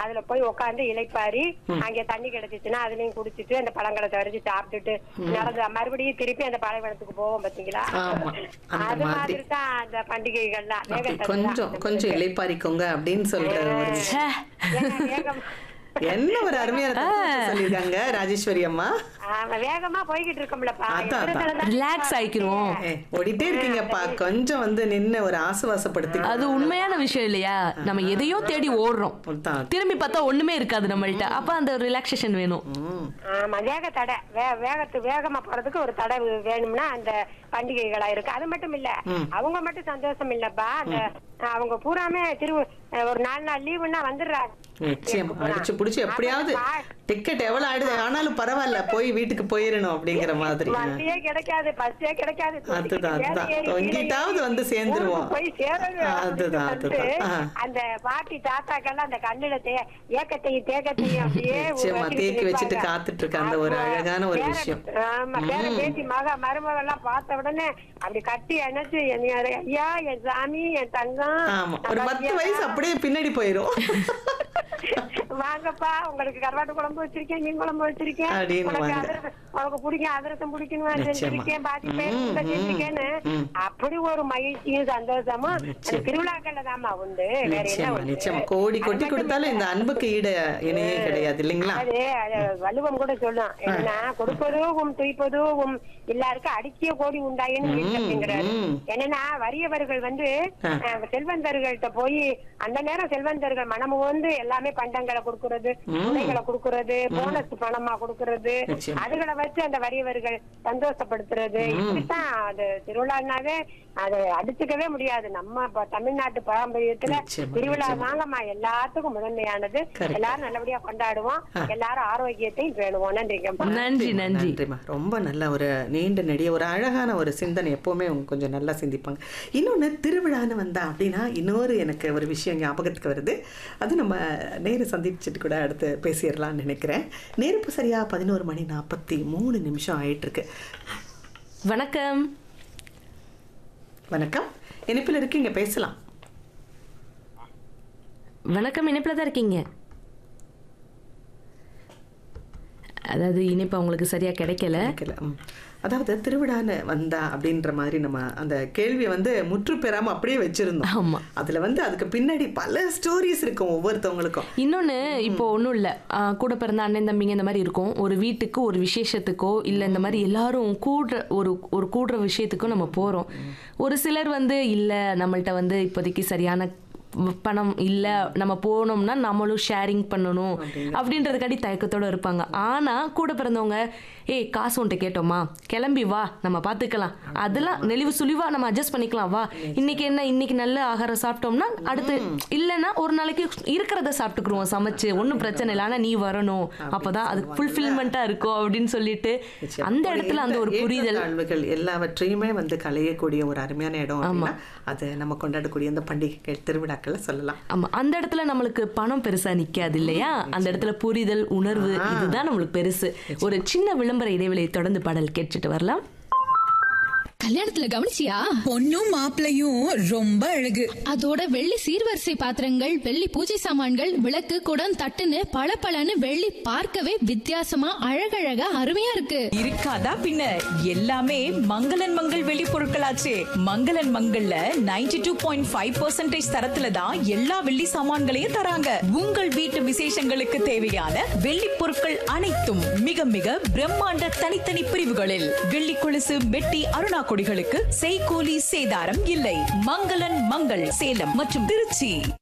அதுல போய் உட்கார்ந்து இளைப்பாரி அங்க தண்ணி கிடைச்சிச்சுன்னா அதுலயும் குடிச்சிட்டு அந்த பழங்களை தரிச்சு சாப்பிட்டுட்டு நடந்து மறுபடியும் திருப்பி அந்த பாலைவனத்துக்கு போவோம் பாத்தீங்களா ஆமா, அந்த அது மாதிரி. மாதிரி தான் அந்த பண்டிகைகள்லாம் அப்படி வேகத்தடை கொஞ்சம் தான். கொஞ்சம் இளைப்பாரிக்கோங்க அப்படின்னு சொல்ற ஒரு விஷயம். ச்சே. ஏன்னா வேகம் என்ன ஒரு அருமையான தத்துவத்தை சொல்லியிருக்காங்க ராஜேஸ்வரி அம்மா ஆமா, வேகமா போய்கிட்டு இருக்கோம்லப்பா அதான், எதிர்த்துல தான் ரிலாக்ஸ் ஆயிக்கிறோம் ஏய், ஓடிட்டே இருக்கீங்கப்பா கொஞ்சம் வந்து நின்னு ஒரு ஆசுவாசப்படுத்தி அது உண்மையான விஷயம் இல்லையா நம்ம எதையோ தேடி ஓடுறோம் அதான். திரும்பி பார்த்தா ஒண்ணுமே இருக்காது நம்மள்ட்ட அப்ப அந்த ரிலாக்ஸேஷன் வேணும் ம். ஆமா வேக தடை வே- வேகத்து வேகமா போறதுக்கு ஒரு தடை வேணும்னா அந்த பண்டிகைகளா இருக்கு அது மட்டும் இல்ல அவங்க மட்டும் சந்தோஷம் இல்லப்பா அந்த அவங்க பூராமே திரு ஒரு நாலு நாள் லீவுன்னா வந்துடுறாங்க நிச்சயம் அடிச்சு புடிச்சு எப்படியாவது டிக்கெட் எவ்வளவு ஆடுது ஆனாலும் பரவாயில்ல போய் வீட்டுக்கு போயிடணும் அப்படிங்கிற மாதிரி வண்டியே கிடைக்காது பஸ்ஸே கிடைக்காது அதுதான், ஏறி அதுதான். ஏறி தொங்கிட்டாவது ஏறி வந்து சேர்ந்துருவோம். ஊருக்கு போய் சேரணும் அதுதான், அப்படின்னு அதுதான். சொல்லிட்டு ஆ. அந்த பாட்டி தாத்தாக்கெல்லாம் அந்த கண்ணுல தே- ஏக்கத்தையும் தேக்கத்தையும் அப்படியே நிச்சயமா, வச்சுக்கிட்டு தேக்கி வச்சுட்டு நிப்பாங்க. காத்துட்டு இருக்க அந்த ஒரு ஆமா. அழகான ஒரு பேர- விஷயம். ஆமா பேர பேத்தி மக மருமக எல்லாம் பார்த்த உடனே அப்படி கட்டி அணைச்சு என்னைய ஐயா என் சாமி என் தங்கம் ஆமா ஒரு நான் பத்து ஐயா, வயசு அப்படியே பின்னாடி போயிரும் வாங்கப்பா உங்களுக்கு கருவாட்டு குழம்பு வச்சிருக்கேன் மீன் குழம்பு வச்சிருக்கேன் அப்படின்னு உனக்கு வாங்க. அதிரசம் உனக்கு பிடிக்கும் அதிரசம் பிடிக்கணும் நிச்சயமா. செஞ்சிருக்கேன் பாதி பேர் ம், கூட ம், செஞ்சிருக்கேன்னு ம். அப்படி ஒரு மகிழ்ச்சியும் சந்தோஷமும் அந்த நிச்சயம். திருவிழாக்கள்ல தாமா உண்டு வேற என்ன நிச்சயமா உண்டு? நிச்சயமா கோடி அது கொட்டி மட்டும் கொடுத்தாலும் இந்த அன்புக்கு ஈடு இணையே கிடையாது இல்லைங்களா அது அது வள்ளுவம் கூட சொல்லும் என்னன்னா கொடுப்பதும் துய்ப்பதும் எல்லாருக்கும் அடிக்கிய கோடி உண்டாயின்னு ம், அப்படிங்கிறாரு ம். என்னன்னா வறியவர்கள் வந்து ஆ. அஹ், செல்வந்தர்கள்ட்ட போய் அந்த நேரம் செல்வந்தர்கள் மனமு வந்து எல்லாமே பண்டங்களை கொடுக்கறது ம். உடைகளை கொடுக்கறது போனஸ் பணமா கொடுக்கறது நிச்சயம். அதுகளை வச்சு அந்த வறியவர்கள் சந்தோஷப்படுத்துறது இப்படித்தான் அது திருவிழானாவே அது அடிச்சுக்கவே முடியாது நம்ம ப- தமிழ்நாட்டு பாரம்பரியத்துல நிச்சயமா, திருவிழா நிச்சயமா. தாங்கம்மா எல்லாத்துக்கும் முதன்மையானது Correct. எல்லாரும் நல்லபடியா கொண்டாடுவோம் எல்லாரும் ஆரோக்கியத்தையும் பேணுவோம் நன்றிங்கம்மா நன்றி நன்றி நன்றிம்மா ரொம்ப நல்ல ஒரு நீண்ட நெடிய ஒரு அழகான ஒரு சிந்தனை எப்பவுமே அவங்க கொஞ்சம் நல்லா சிந்திப்பாங்க இன்னொன்று திருவிழான்னு வந்தா அப்படின்னா இன்னொரு எனக்கு ஒரு விஷயம் ஞாபகத்துக்கு வருது அது நம்ம நேரு சந்திச்சுட்டு கூட அடுத்து பேசிடலாம்னு நினைக்கிறேன் நேருப்பு சரியா பதினோரு மணி நாற்பத்தி மூணு நிமிஷம் ஆயிட்டு இருக்கு வணக்கம் வணக்கம் இனிப்பில் இருக்கீங்க பேசலாம் வணக்கம் இணைப்பில் தான் இருக்கீங்க அதாவது இணைப்பு அவங்களுக்கு சரியா கிடைக்கல கிடைக்கல ம். அதாவது திருவிழான்னு வந்தா அப்படின்ற மாதிரி நம்ம அந்த கேள்வியை வந்து முற்று பெறாம அப்படியே வச்சிருந்தோம் ஆமா அதுல வந்து அதுக்கு பின்னாடி பல ஸ்டோரிஸ் இருக்கும் ஒவ்வொருத்தவங்களுக்கும் இன்னொன்னு இப்போ ஒன்றும் இல்லை கூட பிறந்த அண்ணன் தம்பிங்க இந்த மாதிரி இருக்கும் ஒரு வீட்டுக்கு ஒரு விசேஷத்துக்கோ இல்லை இந்த மாதிரி எல்லாரும் கூடுற ஒரு ஒரு கூடுற விஷயத்துக்கோ நம்ம போகிறோம் ஒரு சிலர் வந்து இல்லை நம்மள்ட்ட வந்து இப்போதைக்கு சரியான பணம் இல்லை நம்ம போனோம்னா நம்மளும் ஷேரிங் பண்ணணும் அப்படின்றதுக்காடி தயக்கத்தோட இருப்பாங்க ஆனால் கூட பிறந்தவங்க ஏய் காசு உன்ட்ட கேட்டோமா கிளம்பி வா நம்ம பார்த்துக்கலாம் அதெல்லாம் நெளிவு சுழிவா நம்ம அட்ஜஸ்ட் பண்ணிக்கலாம் வா இன்னைக்கு என்ன இன்னைக்கு நல்ல ஆகாரம் சாப்பிட்டோம்னா அடுத்து இல்லைன்னா ஒரு நாளைக்கு இருக்கிறத சாப்பிட்டுக்குருவோம் சமைச்சு ஒன்றும் பிரச்சனை இல்லை ஆனால் நீ வரணும் அப்பதான் அது ஃபுல்ஃபில்மெண்ட்டாக இருக்கும் அப்படின்னு சொல்லிட்டு நிச்சயம். அந்த இடத்துல அந்த ஒரு ஏற்ற- புரிதல் ஏற்றத்தாழ்வுகள் எல்லாவற்றையுமே வந்து களையக்கூடிய ஒரு அருமையான இடம் அப்படின்னா அது நம்ம கொண்டாடக்கூடிய அந்த பண்டிகைகள் திருவிழாக்கள்ல சொல்லலாம் ஆமா அந்த இடத்துல நம்மளுக்கு பணம் பெருசா நிக்காது இல்லையா அந்த இடத்துல புரிதல் உணர்வு இதுதான் நம்மளுக்கு பெருசு ஒரு சின்ன விளம்பர இடைவெளியை தொடர்ந்து பாடல் கேட்டுட்டு வரலாம் கல்யாணத்துல கவனிச்சியா பொண்ணும் மாப்பிளையும் ரொம்ப அழகு அதோட வெள்ளி சீர்வரிசை பாத்திரங்கள் வெள்ளி பூஜை சாமான்கள் விளக்கு குடம் தட்டுன்னு பளபளன்னு வெள்ளி பார்க்கவே வித்தியாசமா அழகழகா அருமையா இருக்கு இருக்காதா பின்ன எல்லாமே மங்களன் மங்கள் வெளி பொருட்களாச்சே மங்களன் மங்கள்ல 92.5% டூ பாயிண்ட் ஃபைவ் தரத்துல தான் எல்லா வெள்ளி சாமான்களையும் தராங்க உங்கள் வீட்டு விசேஷங்களுக்கு தேவையான வெள்ளி பொருட்கள் அனைத்தும் மிக மிக பிரம்மாண்ட தனித்தனி பிரிவுகளில் வெள்ளி கொலுசு வெட்டி அருணா கொடிகளுக்கு செய்கூலி சேதாரம் இல்லை மங்களன் மங்கள் சேலம் மற்றும் திருச்சி